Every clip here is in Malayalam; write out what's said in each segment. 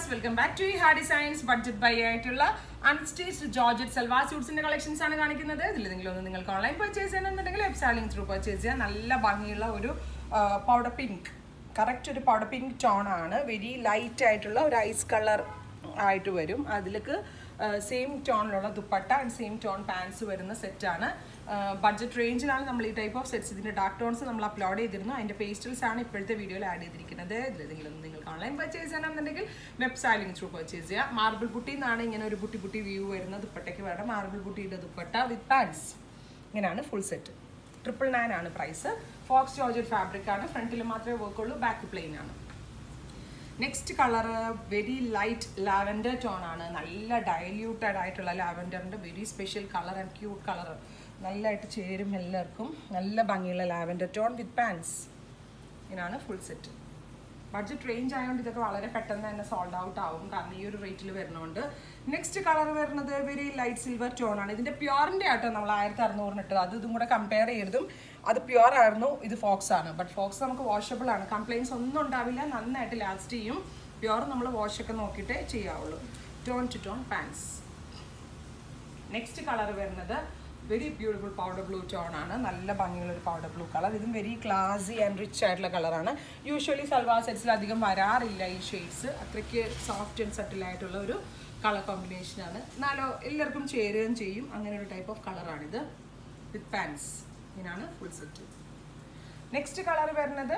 വെൽക്കം ബാക്ക് ടു ഹാ ഡിസൈൻസ് ബഡ്ജറ്റ് ബൈ ആയിട്ടുള്ള അൺസ്റ്റേജ്ഡ് ജോർജറ്റ് സൽവാർ സ്യൂട്ട്സിന്റെ കളക്ഷൻസ് ആണ് കാണിക്കുന്നത് ഇതിൽ നിങ്ങളൊന്ന് നിങ്ങൾക്ക് ഓൺലൈൻ പർച്ചേസ് ചെയ്യണമെന്നുണ്ടെങ്കിൽ വെബ്സൈറ്റിംഗ് ത്രൂ പർച്ചേസ് ചെയ്യാം നല്ല ഭംഗിയുള്ള ഒരു പൗഡർ പിങ്ക് കറക്റ്റ് ഒരു പൗഡർ പിങ്ക് ടോൺ ആണ് വെരി ലൈറ്റ് ആയിട്ടുള്ള ഒരു ഐസ് കളർ ആയിട്ട് വരും അതിലേക്ക് സെയിം ടോണിലുള്ള dupatta and same tone pants വരുന്ന സെറ്റാണ് ബഡ്ജറ്റ് റേഞ്ചിലാണ് നമ്മൾ ഈ ടൈപ്പ് ഓഫ് സെറ്റ്സ് ഇതിൻ്റെ ഡാർക്ക് ടോൺസ് നമ്മൾ അപ്ലോഡ് ചെയ്തിരുന്നു അതിൻ്റെ പേസ്റ്റൽസ് ആണ് ഇപ്പോഴത്തെ വീഡിയോയിൽ ആഡ് ചെയ്തിരിക്കുന്നത് ഇതിൽ നിങ്ങൾ നിങ്ങൾക്ക് ഓൺലൈൻ പർച്ചേസ് ചെയ്യണമെന്നുണ്ടെങ്കിൽ വെബ്സൈറ്റിംഗ് ത്രൂ പർച്ചേസ് ചെയ്യുക മാർബിൾ ബുട്ടി എന്നാണ് ഇങ്ങനെ ഒരു ബുട്ടി ബുട്ടി വ്യൂ വരുന്ന ദുപ്പട്ടയ്ക്ക് വേണം മാർബിൾ ബുട്ടിയുടെ ദുപ്പട്ട വിത്ത് പാൻസ് ഇങ്ങനെയാണ് ഫുൾ സെറ്റ് ട്രിപ്പിൾ നയൻ ആണ് പ്രൈസ് ഫോക്സ് ജോർജറ്റ് ഫാബ്രിക് ആണ് ഫ്രണ്ടിൽ മാത്രമേ വർക്ക് ഉള്ളൂ ബാക്ക് പ്ലെയിൻ ആണ് next colour very light lavender tone ആണ് നല്ല ഡയല്യൂട്ടഡ് ആയിട്ടുള്ള ലാവൻഡറിൻ്റെ very special colour and cute colour നല്ലതായിട്ട് ചേരും എല്ലാവർക്കും നല്ല ഭംഗിയുള്ള ലാവൻഡർ ടോൺ വിത്ത് പാൻസ് ഇതാണ് ഫുൾ സെറ്റ് ബഡ്ജറ്റ് റേഞ്ച് ആയതുകൊണ്ട് ഇതൊക്കെ വളരെ പെട്ടെന്ന് തന്നെ സോൾഡ് ഔട്ട് ആവും കാരണം ഈ ഒരു റേറ്റിൽ വരുന്നതുകൊണ്ട് നെക്സ്റ്റ് കളർ വരുന്നത് വെരി ലൈറ്റ് സിൽവർ ടോൺ ആണ് ഇതിന്റെ പ്യോറിന്റെ ആട്ടോ നമ്മൾ ആയിരത്തി അറുന്നൂറിന് ഇട്ടത് അത് ഇതും കൂടെ കമ്പയർ ചെയ്തതും അത് പ്യോർ ആയിരുന്നു ഇത് ഫോക്സ് ആണ് ബട്ട് ഫോക്സ് നമുക്ക് വാഷബിൾ ആണ് കംപ്ലൈൻസ് ഒന്നും ഉണ്ടാവില്ല നന്നായിട്ട് ലാസ്റ്റ് ചെയ്യും പ്യോർ നമ്മൾ വാഷൊക്കെ നോക്കിയിട്ടേ ചെയ്യാവുള്ളൂ tone to tone pants next colour വരുന്നത് very beautiful powder blue tone ആണ് നല്ല ഭംഗിയുള്ള ഒരു പൗഡർ ബ്ലൂ കളർ ഇതും വെരി ക്ലാസി ആൻഡ് റിച്ച് ആയിട്ടുള്ള കളറാണ് യൂഷ്വലി സൽവാർ സെറ്റ്സിൽ അധികം വരാറില്ല ഈ ഷെയ്ഡ്സ് അത്രയ്ക്ക് സോഫ്റ്റ് ആൻഡ് സട്ടിൽ ആയിട്ടുള്ള ഒരു കളർ കോമ്പിനേഷനാണ് എന്നാലോ എല്ലാവർക്കും ചേരുകയും ചെയ്യും അങ്ങനെ ഒരു ടൈപ്പ് ഓഫ് കളറാണിത് വിത്ത് പാൻസ് ഇതിനാണ് ഫുൾ സെറ്റ് നെക്സ്റ്റ് കളർ വരുന്നത്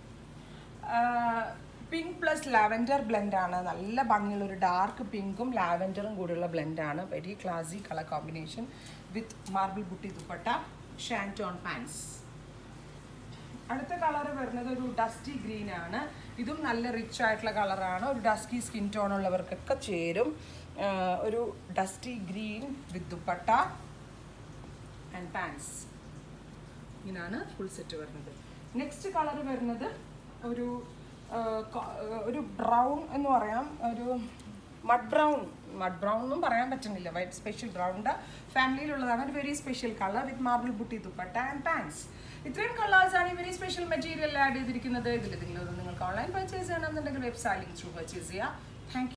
പിങ്ക് പ്ലസ് ലാവൻഡർ ബ്ലെൻഡ് ആണ് നല്ല ഭംഗിയുള്ള ഒരു ഡാർക്ക് പിങ്കും ലാവൻഡറും കൂടിയുള്ള ബ്ലെൻഡ് ആണ് very classy colour combination with marble booti dupatta shantoon pants അടുത്ത കളർ വരുന്നത് ഒരു ഡസ്റ്റി ഗ്രീൻ ആണ് ഇതും നല്ല റിച്ച് ആയിട്ടുള്ള കളറാണ് ഒരു ഡസ്റ്റി സ്കിൻ ടോൺ ഉള്ളവർക്കൊക്കെ ചേരും ഒരു dusty green with dupatta and pants ഇങ്ങനെയാണ് ഫുൾ സെറ്റ് വരുന്നത് നെക്സ്റ്റ് കളർ വരുന്നത് ഒരു ഒരു ബ്രൗൺ എന്ന് പറയാം ഒരു മഡ് ബ്രൗൺ മഡ് ബ്രൗൺ എന്നും പറയാൻ പറ്റുന്നില്ല വൈറ്റ് സ്പെഷ്യൽ ബ്രൗണിൻ്റെ ഫാമിലിയിലുള്ളതാണ് ഒരു very special colour with marble booti dupatta and pants ഇത്രയും കളേഴ്സാണ് ഈ വെരി സ്പെഷ്യൽ മെറ്റീരിയൽ ആഡ് ചെയ്തിരിക്കുന്നത് ഇതിൽ നിങ്ങൾ നിങ്ങൾക്ക് ഓൺലൈൻ പർച്ചേസ് ചെയ്യണമെന്നുണ്ടെങ്കിൽ വെബ്സൈറ്റിംഗ് ത്രൂ പർച്ചേസ് ചെയ്യുക താങ്ക്